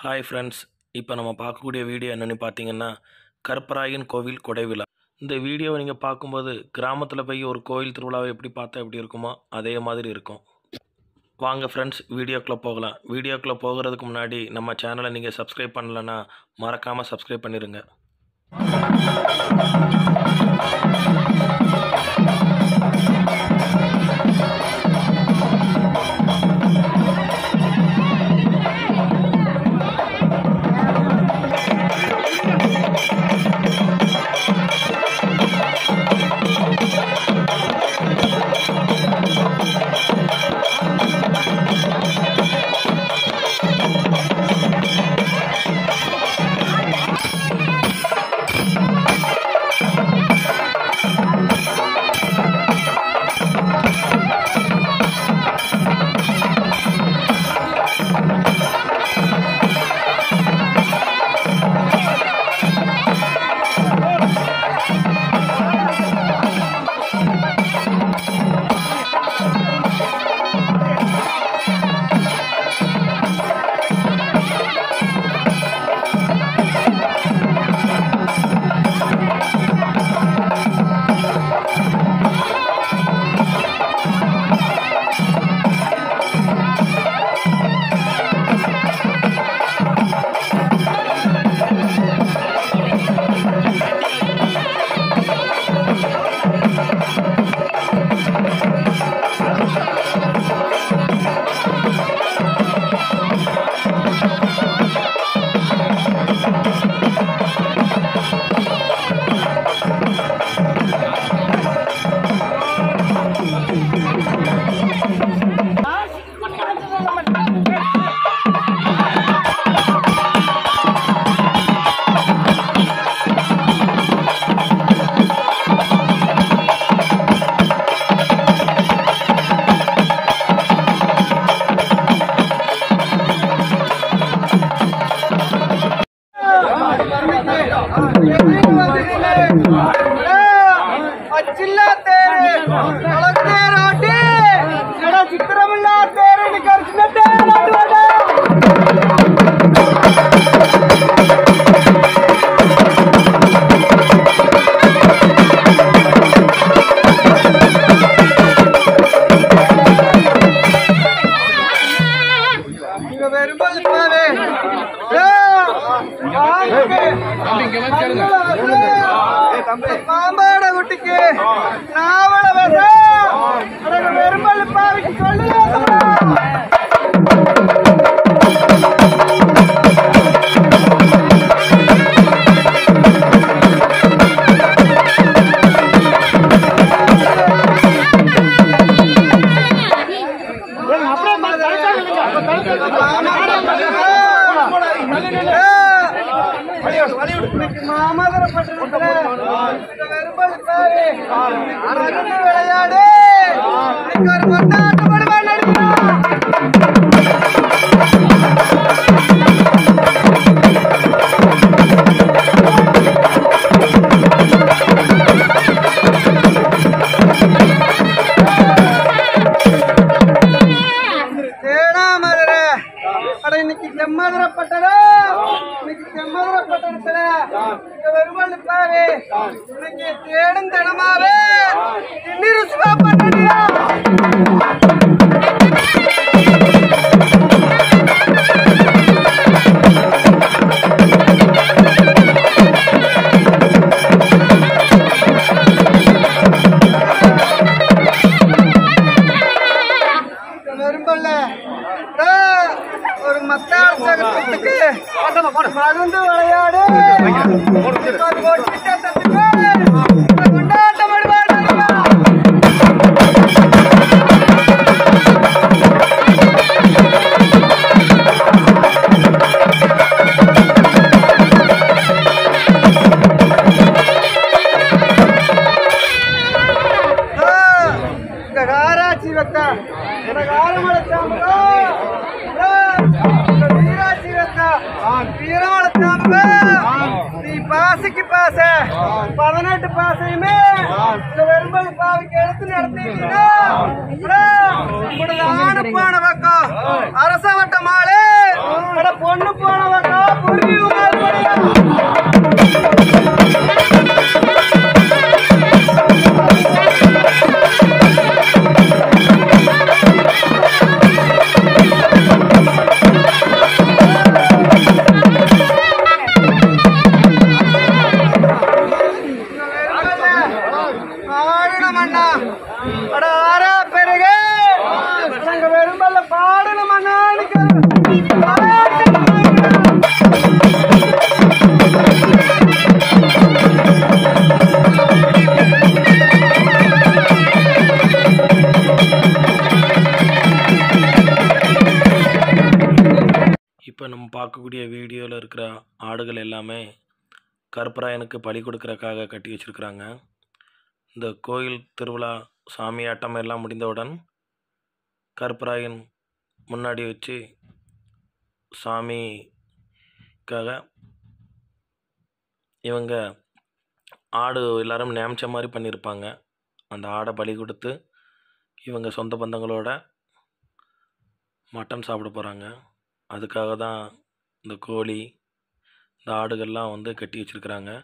hi friends இப்போ நம்ம பார்க்கக்கூடிய வீடியோ என்னென்னு பார்த்தீங்கன்னா கருப்பராயன் கோவில் கொடைவிழா இந்த வீடியோவை நீங்கள் பார்க்கும்போது கிராமத்தில் போய் ஒரு கோயில் திருவிழாவை எப்படி பார்த்தா எப்படி இருக்குமோ அதே மாதிரி இருக்கும் வாங்க ஃப்ரெண்ட்ஸ் வீடியோக்குள்ளே போகலாம் வீடியோக்குள்ளே போகிறதுக்கு முன்னாடி நம்ம சேனலை நீங்கள் சப்ஸ்கிரைப் பண்ணலைன்னா மறக்காமல் சப்ஸ்கிரைப் பண்ணிடுங்க అచ్చిల్లా తేరే అలగదే రాటి జడ చిత్రముల్లా తేరేని కలిసినట్టే నాటువాడా இங்க வரும்போது பாரு பாம்பாட குட்டிக்கு நாவல வர வெறும்பல் பாவிக்கு சொல்லு மாமதுரப்பட்டிருக்கிற வெறும்பல் பாரு அழகு விளையாடு இன்னைக்கு ஒரு கொண்டாட்ட படுவா நடிக்கிறான் தேனாமதுரை அட இன்னைக்கு செம்மதுரைப்பட்டதா இன்னைக்கு செம்மதுரைப்பட்டணத்துல இந்த வெறுமல்லு பாரு இன்னைக்கு தேடும் தினமாவே திண்ணி ருசிவா பண்ணடியா வெறும்பல்ல ஒரு மத்தாள சகத்துக்கு மருந்து விளையாடு அது ஒட்டிட்ட தட்டுக்கு கொண்டாட்டம் விடுவாடுங்க காராட்சி வைக்க எனக்கு ஆரமடைச்சாங்க வீராட்சி வைக்க வீரமடைச்சாங்க நீ பாசைக்கு பாச பதினெட்டு பாசையுமே இந்த வெறும்பல் பாவைக்கு எடுத்து நடத்தீங்கன்னா உங்களோட ஆணு போன பக்கம் அரச வட்ட மாலை பொண்ணு போன புரியும் மறுபடியும் ஆடணும் அண்ணா அட ஆறா பெருகு நாங்க வெறும்பல்ல பாடணும் அண்ணா இப்போ நம்ம பார்க்கக்கூடிய வீடியோவில் இருக்கிற ஆடுகள் எல்லாமே கருப்பராயனுக்கு பலி கொடுக்கறக்காக கட்டி வச்சுருக்குறாங்க இந்த கோயில் திருவிழா சாமி ஆட்டம் எல்லாம் முடிந்தவுடன் கருப்பராயன் முன்னாடி வச்சு சாமிக்காக இவங்க ஆடு எல்லாரும் நியமிச்ச மாதிரி பண்ணியிருப்பாங்க அந்த ஆடை பலி கொடுத்து இவங்க சொந்த பந்தங்களோட மட்டன் சாப்பிட போகிறாங்க அதுக்காக தான் இந்த கோழி இந்த ஆடுகள்லாம் வந்து கட்டி வச்சிருக்கிறாங்க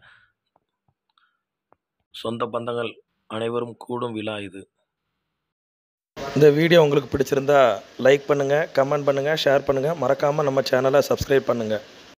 சொந்த பந்தங்கள் அனைவரும் கூடும் விழா இது இந்த வீடியோ உங்களுக்கு பிடிச்சிருந்தா லைக் பண்ணுங்கள் கமெண்ட் பண்ணுங்கள் ஷேர் பண்ணுங்கள் மறக்காமல் நம்ம சேனலை சப்ஸ்கிரைப் பண்ணுங்கள்